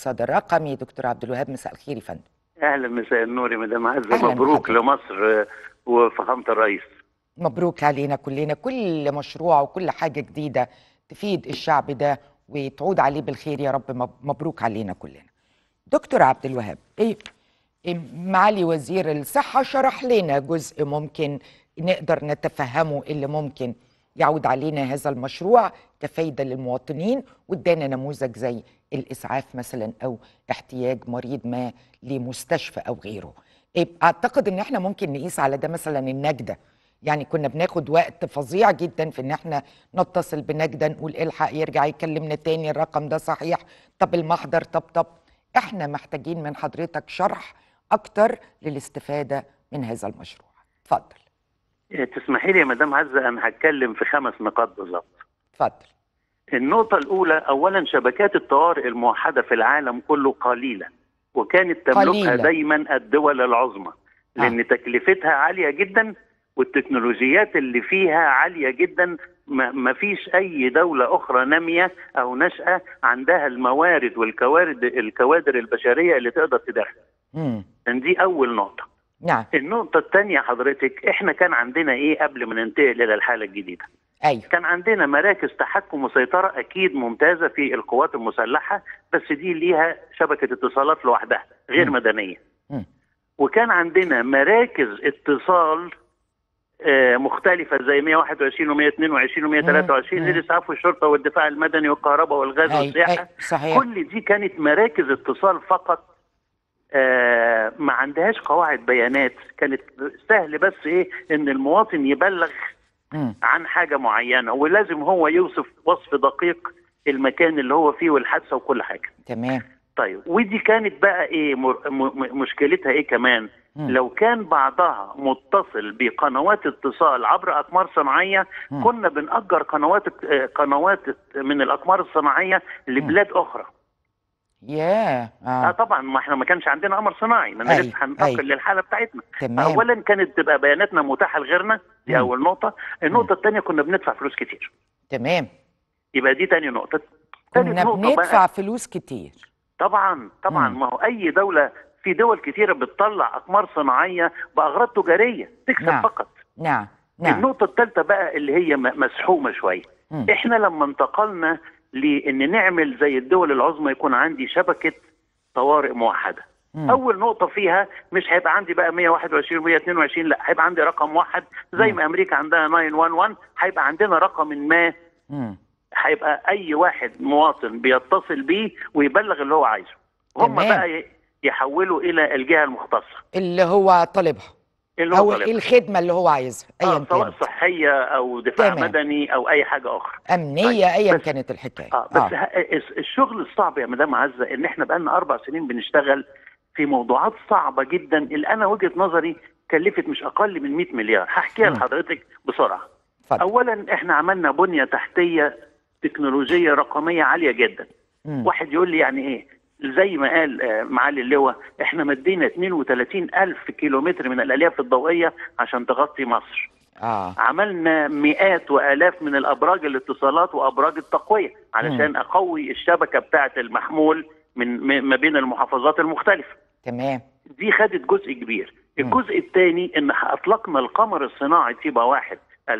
الاقتصاد الرقمي دكتور عبد الوهاب مساء الخير يا فندم اهلا مساء النور يا مدام عزه أهلاً مبروك بحضرتك. لمصر آه، وفخامه الرئيس مبروك علينا كلنا كل مشروع وكل حاجة جديدة تفيد الشعب ده وتعود عليه بالخير يا رب مب- مبروك علينا كلنا دكتور عبد الوهاب ايه إيه معالي وزير الصحة شرح لنا جزء ممكن نقدر نتفهمه اللي ممكن يعود علينا هذا المشروع كفايدة للمواطنين وادانا نموذج زي الإسعاف مثلا أو احتياج مريض ما لمستشفى أو غيره إيه أعتقد إن احنا ممكن نقيس على ده مثلا النجدة يعني كنا بناخد وقت فظيع جدا في ان احنا نتصل بنجدة نقول الحق يرجع يكلمنا تاني الرقم ده صحيح طب المحضر طب طب احنا محتاجين من حضرتك شرح اكتر للاستفادة من هذا المشروع اتفضل آه، تسمحي لي يا مدام عزه انا هتكلم في خمس نقاط بالظبط اتفضل النقطه الاولى اولا شبكات الطوارئ الموحده في العالم كله قليله وكانت تملكها قليلة. دايما الدول العظمى لان آه. تكلفتها عاليه جدا والتكنولوجيات اللي فيها عاليه جدا ما ما فيش اي دوله اخرى ناميه او ناشئه عندها الموارد والكوارد الكوادر البشريه اللي تقدر تديرها امم دي اول نقطه نعم النقطة الثانية حضرتك احنا كان عندنا ايه قبل ما ننتقل الى الحالة الجديدة؟ ايوه كان عندنا مراكز تحكم وسيطرة اكيد ممتازة في القوات المسلحة بس دي ليها شبكة اتصالات لوحدها غير مم. مدنية. مم. وكان عندنا مراكز اتصال آه، مختلفة زي 121 و122 و123 مم. للإسعاف والشرطة والدفاع المدني والكهرباء والغاز أي والسياحة أي صحيح كل دي كانت مراكز اتصال فقط آه ما عندهاش قواعد بيانات كانت سهل بس ايه ان المواطن يبلغ مم. عن حاجه معينه ولازم هو يوصف وصف دقيق المكان اللي هو فيه والحادثه وكل حاجه تمام طيب ودي كانت بقى ايه مر- م- م- مشكلتها ايه كمان مم. لو كان بعضها متصل بقنوات اتصال عبر اقمار صناعيه مم. كنا بنأجر قنوات آه، قنوات من الاقمار الصناعيه لبلاد اخرى ياه اه اه طبعا ما احنا ما كانش عندنا قمر صناعي ما أي، انا لسه هننتقل أي. للحاله بتاعتنا تمام اولا كانت تبقى بياناتنا متاحه لغيرنا دي مم. اول نقطه النقطه الثانيه كنا بندفع فلوس كتير تمام يبقى دي تاني نقطه تالت كنا نقطة بندفع بقى فلوس كتير طبعا طبعا مم. ما هو اي دوله في دول كتيره بتطلع اقمار صناعيه باغراض تجاريه تكسب نعم. فقط نعم نعم النقطه الثالثه بقى اللي هي م- مسحومه شويه مم. احنا لما انتقلنا لان نعمل زي الدول العظمى يكون عندي شبكه طوارئ موحده مم. اول نقطه فيها مش هيبقى عندي بقى 121 و122 لا هيبقى عندي رقم واحد زي مم. ما امريكا عندها 911 هيبقى عندنا رقم ما مم. هيبقى اي واحد مواطن بيتصل بيه ويبلغ اللي هو عايزه هم تمام. بقى ي- يحولوا الى الجهه المختصه اللي هو طالبها اللي او هو طالبها. الخدمه اللي هو عايزها ايا آه سواء كانت صحيه او دفاع تمام. مدني او اي حاجه اخرى امنيه طيب، ايا بس- كانت الحكايه اه بس ه- الس- الشغل الصعب يا مدام عزه ان احنا بقالنا اربع سنين بنشتغل في موضوعات صعبه جدا اللي انا وجهه نظري كلفت مش اقل من 100 مليار هحكيها مم. لحضرتك بسرعه اتفضل اولا احنا عملنا بنيه تحتيه تكنولوجيه رقميه عاليه جدا مم. واحد يقول لي يعني ايه زي ما قال آه، معالي اللواء احنا مدينا 32 الف كيلومتر من الالياف الضوئيه عشان تغطي مصر اه عملنا مئات والاف من الابراج الاتصالات وابراج التقويه علشان اقوي الشبكه بتاعه المحمول من م- ما بين المحافظات المختلفه تمام دي خدت جزء كبير مم. الجزء الثاني ان اطلقنا القمر الصناعي تيبا واحد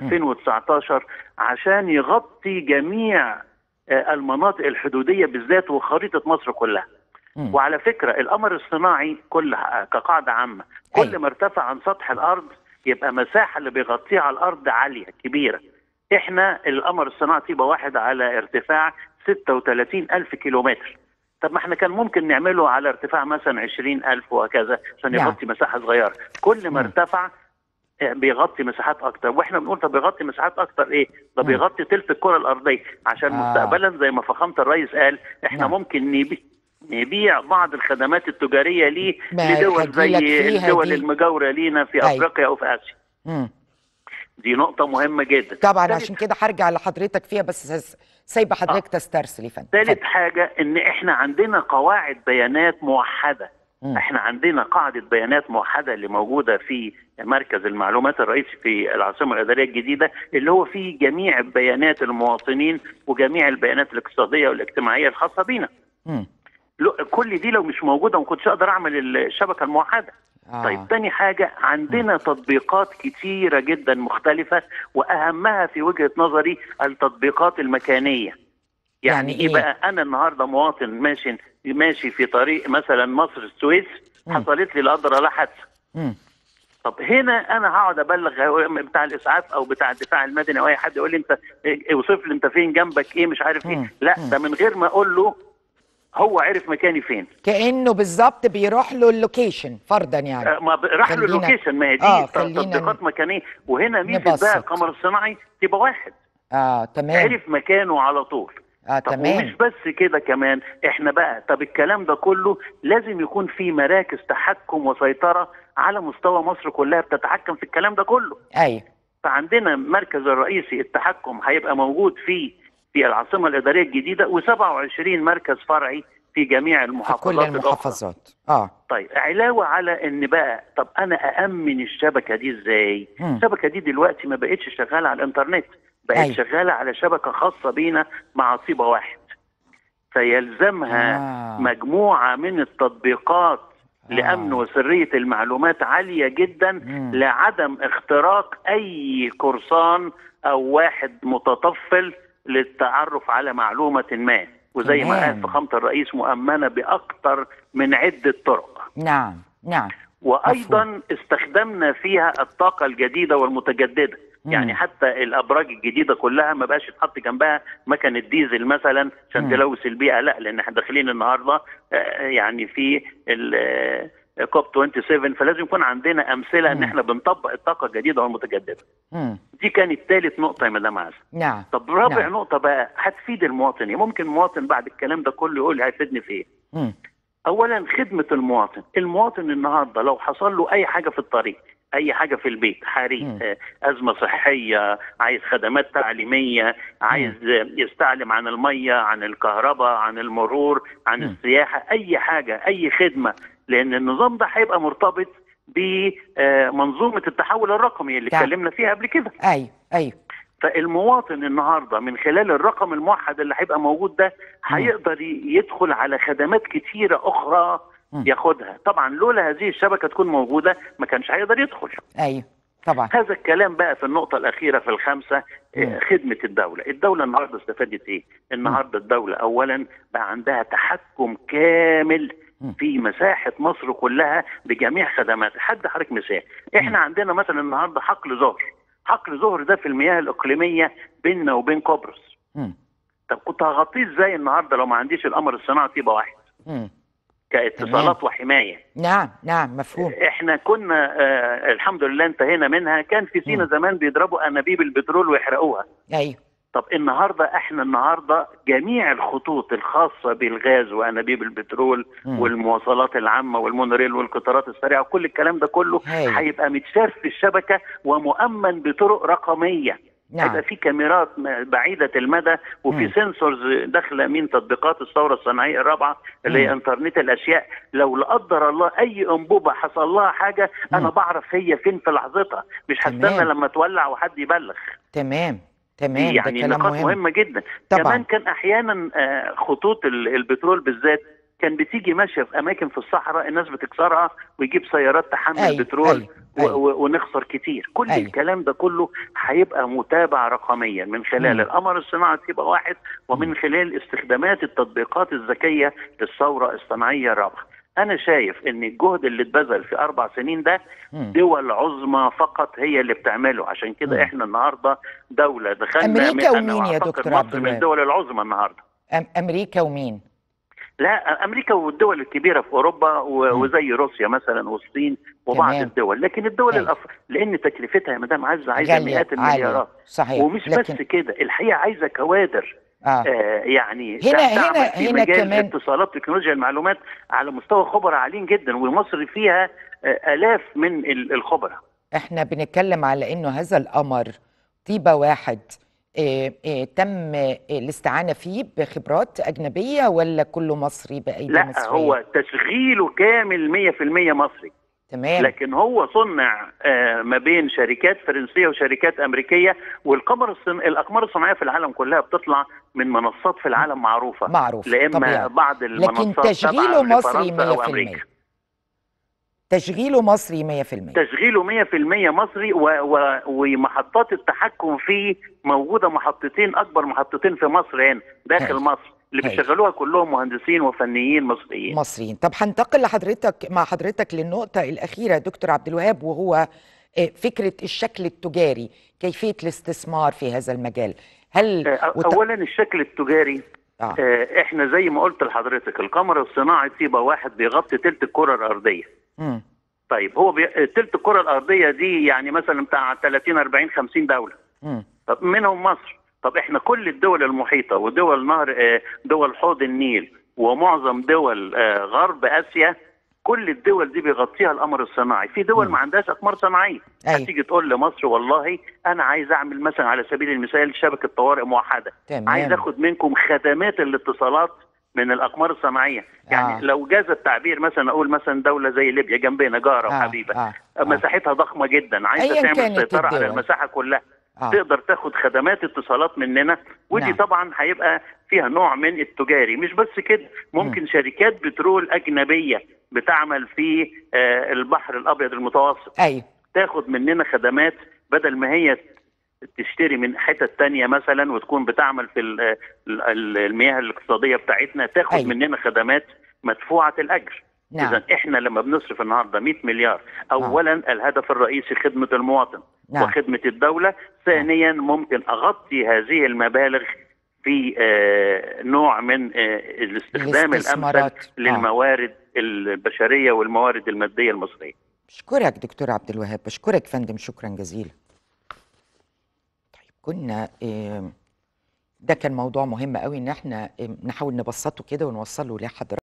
2019 عشان يغطي جميع آه، المناطق الحدوديه بالذات وخريطه مصر كلها مم. وعلى فكره القمر الصناعي كل كقاعده عامه كل أيوة. ما ارتفع عن سطح الارض يبقى المساحه اللي بيغطيها على الارض عاليه كبيره احنا القمر الصناعي تيبا واحد على ارتفاع 36 الف كيلومتر طب ما احنا كان ممكن نعمله على ارتفاع مثلا 20 الف وهكذا عشان نعم. يغطي مساحه صغيره كل ما مم. ارتفع آه، بيغطي مساحات اكتر واحنا بنقول طب بيغطي مساحات اكتر ايه ده مم. بيغطي تلت الكره الارضيه عشان آه. مستقبلا زي ما فخامه الرئيس قال احنا نعم. ممكن نبيع نبيع بعض الخدمات التجاريه ليه ما لدول هجيلك زي فيها الدول دي. المجاوره لينا في أيوة. افريقيا او في اسيا مم. دي نقطه مهمه جدا طبعا تالت- عشان كده هرجع لحضرتك فيها بس ساس- سايبه حضرتك تسترسل يا فندم ثالث اتفضل. حاجه ان احنا عندنا قواعد بيانات موحده مم. احنا عندنا قاعده بيانات موحده اللي موجوده في مركز المعلومات الرئيسي في العاصمه الاداريه الجديده اللي هو فيه جميع بيانات المواطنين وجميع البيانات الاقتصاديه والاجتماعيه الخاصه بينا مم. لو- كل دي لو مش موجوده ما كنتش اقدر اعمل الشبكه الموحده آه. طيب تاني حاجة عندنا تطبيقات كتيرة جدا مختلفة وأهمها في وجهة نظري التطبيقات المكانية يعني, يعني إيه إيه؟ بقى أنا النهاردة مواطن ماشي ماشي في طريق مثلا مصر السويس مم. حصلت لي لا قدر الله حادثة مم. طب هنا انا هقعد ابلغ بتاع الاسعاف او بتاع الدفاع المدني او اي حد يقول لي انت إيه- اوصف لي انت فين جنبك ايه مش عارف مم. ايه لا مم. ده من غير ما اقول له هو عرف مكاني فين كانه بالظبط بيروح له اللوكيشن فرضا يعني آه، ما ب- راح له خلينا- اللوكيشن ما هي دي آه، ت- خلينا تطبيقات مكانيه وهنا ميزه نبسط. بقى القمر الصناعي تبقى واحد اه تمام عرف مكانه على طول اه طب تمام ومش بس كده كمان احنا بقى طب الكلام ده كله لازم يكون في مراكز تحكم وسيطره على مستوى مصر كلها بتتحكم في الكلام ده كله ايوه فعندنا المركز الرئيسي التحكم هيبقى موجود في في العاصمه الاداريه الجديده و27 مركز فرعي في جميع في المحافظات كل الأخرى. المحافظات اه طيب علاوه على ان بقى طب انا اامن الشبكه دي ازاي؟ مم. الشبكه دي دلوقتي ما بقتش شغاله على الانترنت بقت أيوة. شغاله على شبكه خاصه بينا مع طيبه واحد فيلزمها آه. مجموعه من التطبيقات آه. لامن وسريه المعلومات عاليه جدا مم. لعدم اختراق اي قرصان او واحد متطفل للتعرف على معلومه ما وزي ما تمام. قال فخامه الرئيس مؤمنه باكثر من عده طرق نعم نعم وايضا استخدمنا فيها الطاقه الجديده والمتجدده مم. يعني حتى الابراج الجديده كلها ما بقاش يتحط جنبها مكنه ديزل مثلا عشان مم. تلوث البيئه لا لان احنا داخلين النهارده آه، يعني في كوب 27 فلازم يكون عندنا امثله ان مم. احنا بنطبق الطاقه الجديده والمتجدده مم. دي كانت ثالث نقطه يا مدام عزه نعم طب رابع نعم. نقطه بقى هتفيد المواطن يعني ممكن المواطن بعد الكلام ده كله يقول لي هيفيدني في ايه مم. اولا خدمه المواطن المواطن النهارده لو حصل له اي حاجه في الطريق اي حاجه في البيت حريق مم. آه، ازمه صحيه عايز خدمات تعليميه عايز آه، يستعلم عن الميه عن الكهرباء عن المرور عن مم. السياحه اي حاجه اي خدمه لان النظام ده هيبقى مرتبط بمنظومه التحول الرقمي اللي نعم. اتكلمنا فيها قبل كده ايوه ايوه فالمواطن النهارده من خلال الرقم الموحد اللي هيبقى موجود ده هيقدر ي- يدخل على خدمات كتيره اخرى مم. ياخدها طبعا لولا هذه الشبكه تكون موجوده ما كانش هيقدر يدخل ايوه طبعا هذا الكلام بقى في النقطه الاخيره في الخامسه مم. آه، خدمه الدوله الدوله النهارده استفادت ايه النهارده الدوله اولا بقى عندها تحكم كامل مم. في مساحه مصر كلها بجميع خدماتها حد حضرتك مثال احنا عندنا مثلا النهارده حقل ظهر حقل ظهر ده في المياه الاقليميه بيننا وبين قبرص مم. طب كنت هغطيه ازاي النهارده لو ما عنديش القمر الصناعي يبقى واحد مم. كاتصالات وحمايه نعم نعم مفهوم احنا كنا آه الحمد لله انتهينا منها كان في سينا مم. زمان بيضربوا انابيب البترول ويحرقوها ايوه طب النهارده احنا النهارده جميع الخطوط الخاصه بالغاز وانابيب البترول مم. والمواصلات العامه والمونوريل والقطارات السريعه وكل الكلام ده كله هايل. هيبقى متشاف في الشبكه ومؤمن بطرق رقميه نعم هيبقى في كاميرات م- بعيده المدى وفي مم. سنسورز داخله من تطبيقات الثوره الصناعيه الرابعه اللي هي مم. انترنت الاشياء لو لا قدر الله اي انبوبه حصل لها حاجه انا مم. بعرف هي فين في لحظتها مش هستنى تمام. لما تولع وحد يبلغ تمام تمام دي ده يعني كلام نقاط مهم مهمه جدا طبعا. كمان كان احيانا آه، خطوط ال- البترول بالذات كان بتيجي ماشيه في اماكن في الصحراء الناس بتكسرها ويجيب سيارات تحمل أيوة، بترول أيوة، و- أيوة. و- ونخسر كتير كل أيوة. الكلام ده كله هيبقى متابع رقميا من خلال مم. القمر الصناعي يبقى واحد ومن خلال استخدامات التطبيقات الذكيه للثوره الصناعيه الرابعه انا شايف ان الجهد اللي اتبذل في اربع سنين ده مم. دول عظمى فقط هي اللي بتعمله عشان كده مم. احنا النهارده دوله دخلنا أمريكا من- أنا ومين يا أعتقد دكتور مصر عبد من الوهاب؟ الدول العظمى النهارده أم- امريكا ومين لا امريكا والدول الكبيره في اوروبا و- مم. وزي روسيا مثلا والصين وبعض تمام. الدول لكن الدول أيوة. الأف... لان تكلفتها يا مدام عزه عايزه غالية مئات عالية المليارات صحيح ومش لكن بس كده الحقيقه عايزه كوادر آه. آه يعني هنا- تعمل هنا- في هنا مجال كمان- اتصالات تكنولوجيا المعلومات على مستوى خبراء عاليين جدا ومصر فيها آه الاف من ال- الخبراء احنا بنتكلم على انه هذا القمر طيبة واحد إيه إيه تم إيه الاستعانة فيه بخبرات أجنبية ولا كله مصري بأيدي لا مصرية؟ هو تشغيله كامل 100% مصري تمام لكن هو صنع آه، ما بين شركات فرنسيه وشركات امريكيه والقمر الصن... الاقمار الصناعيه في العالم كلها بتطلع من منصات في العالم معروفه معروف لا اما طبيعي بعض المنصات لكن تشغيله تابعة مصري لفرنسا أو 100% أمريكا. تشغيله مصري 100% تشغيله 100% مصري و... و... ومحطات التحكم فيه موجوده محطتين اكبر محطتين في مصر هنا داخل هايل. مصر اللي هايل. بيشغلوها كلهم مهندسين وفنيين مصريين مصريين طب هنتقل لحضرتك مع حضرتك للنقطة الأخيرة يا دكتور عبد الوهاب وهو آه، فكرة الشكل التجاري كيفية الاستثمار في هذا المجال هل آه، وت- اولا الشكل التجاري آه. آه، احنا زي ما قلت لحضرتك القمر الصناعي طيبه واحد بيغطي تلت الكره الارضيه مم. طيب هو بي... تلت الكره الارضيه دي يعني مثلا بتاع 30 40 50 دوله مم. طب منهم مصر طب احنا كل الدول المحيطه ودول نهر آه، دول حوض النيل ومعظم دول آه، غرب اسيا كل الدول دي بيغطيها القمر الصناعي في دول مم. ما عندهاش اقمار صناعيه أيوة. هتيجي تقول لمصر والله انا عايز اعمل مثلا على سبيل المثال شبكه طوارئ موحده تمام عايز اخد منكم خدمات الاتصالات من الاقمار الصناعيه يعني آه. لو جاز التعبير مثلا اقول مثلا دوله زي ليبيا جنبنا جاره آه، وحبيبه آه، آه. مساحتها ضخمه جدا عايزه أياً تعمل كانت سيطره على الدول. المساحه كلها آه. تقدر تاخد خدمات اتصالات مننا ودي نعم. طبعا هيبقى فيها نوع من التجاري مش بس كده ممكن شركات بترول اجنبيه بتعمل في آه، البحر الابيض المتوسط أيوة تاخد مننا خدمات بدل ما هي تشتري من حتت تانية مثلا وتكون بتعمل في ال- ال- المياه الاقتصادية بتاعتنا تاخد أيوة. مننا خدمات مدفوعة الأجر نعم إذا إحنا لما بنصرف النهاردة 100 مليار أولا الهدف الرئيسي خدمة المواطن نعم وخدمة الدولة ثانيا ممكن أغطي هذه المبالغ في آه، نوع من آه، الاستخدام الأمثل الاستثمارات. آه. للموارد البشرية والموارد المادية المصرية بشكرك دكتور عبد الوهاب بشكرك فندم شكرا جزيلا طيب كنا آم، ده كان موضوع مهم قوي ان احنا آم، نحاول نبسطه كده ونوصله لحضرتك